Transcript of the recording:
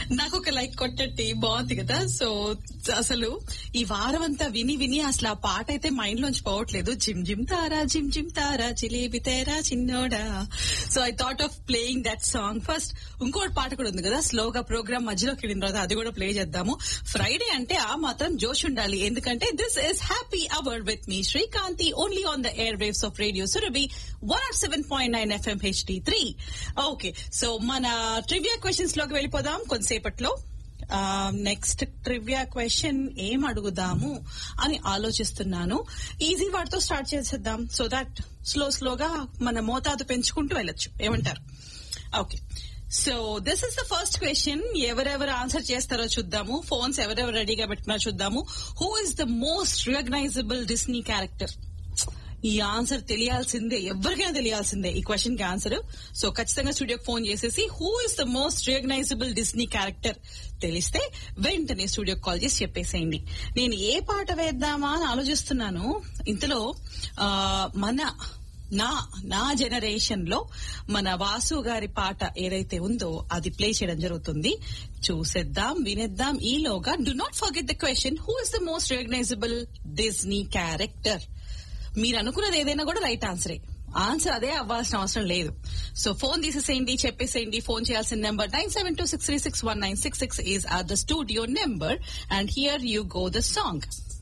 నాకు ఒక లైక్ కొట్టండి బాగుంది కదా సో అసలు ఈ వారం అంతా విని విని అసలు ఆ పాట అయితే మైండ్ లోంచి పోవట్లేదు జిమ్ జిమ్ తారా జిమ్ జిమ్ తారా జిలేబి తేరా చిన్నోడా so I thought of playing that song first ఇంకోటి పాట కూడా ఉంది కదా స్లోగా ప్రోగ్రామ్ మధ్యలోకి వెళ్ళిన తర్వాత అది కూడా ప్లే చేద్దాము ఫ్రైడే అంటే ఆ మాత్రం జోష్ ఉండాలి ఎందుకంటే this is happy hour with me Srikanthi only on the air waves of radio Surabhi one R seven point nine FM HD three okay so మన ట్రివియా క్వశ్చన్స్ లోకి వెళ్ళిపోదాం కొంతసేపట్లో నెక్స్ట్ ట్రివియా క్వశ్చన్ ఏం అడుగుదాము అని ఆలోచిస్తున్నాను ఈజీ వాటితో స్టార్ట్ చేసేద్దాం సో దట్ స్లో స్లోగా మన మోతాదు పెంచుకుంటూ వెళ్ళొచ్చు ఏమంటారు okay so this is the first question ఎవరెవరు ఆన్సర్ చేస్తారో చూద్దాము ఫోన్స్ ఎవరెవరు రెడీగా పెట్టుకున్నారో చూద్దాము who is the most recognisable Disney character ఈ ఆన్సర్ తెలియాల్సిందే ఎవరికైనా తెలియాల్సిందే ఈ క్వశ్చన్ కి ఆన్సర్ సో ఖచ్చితంగా స్టూడియోకి ఫోన్ చేసేసి who is the most recognisable Disney character తెలిస్తే వెంటనే స్టూడియోకి కాల్ చేసి చెప్పేసేయండి నేను ఏ పాట వేద్దామా అని ఆలోచిస్తున్నాను ఇంతలో ఆ, మన నా నా జనరేషన్ లో మన వాసు గారి పాట ఏదైతే ఉందో అది ప్లే చేయడం జరుగుతుంది చూసేద్దాం వినేద్దాం ఈలోగా do not forget the question who is the most recognisable Disney character మీరు అనుకున్నది ఏదైనా కూడా రైట్ ఆన్సరే ఆన్సర్ అదే అవ్వాల్సిన అవసరం లేదు సో ఫోన్ తీసేసేయండి చెప్పేసేయండి ఫోన్ చేయాల్సిన number nine seven two six three six one nine six six is our the studio number and here you go the song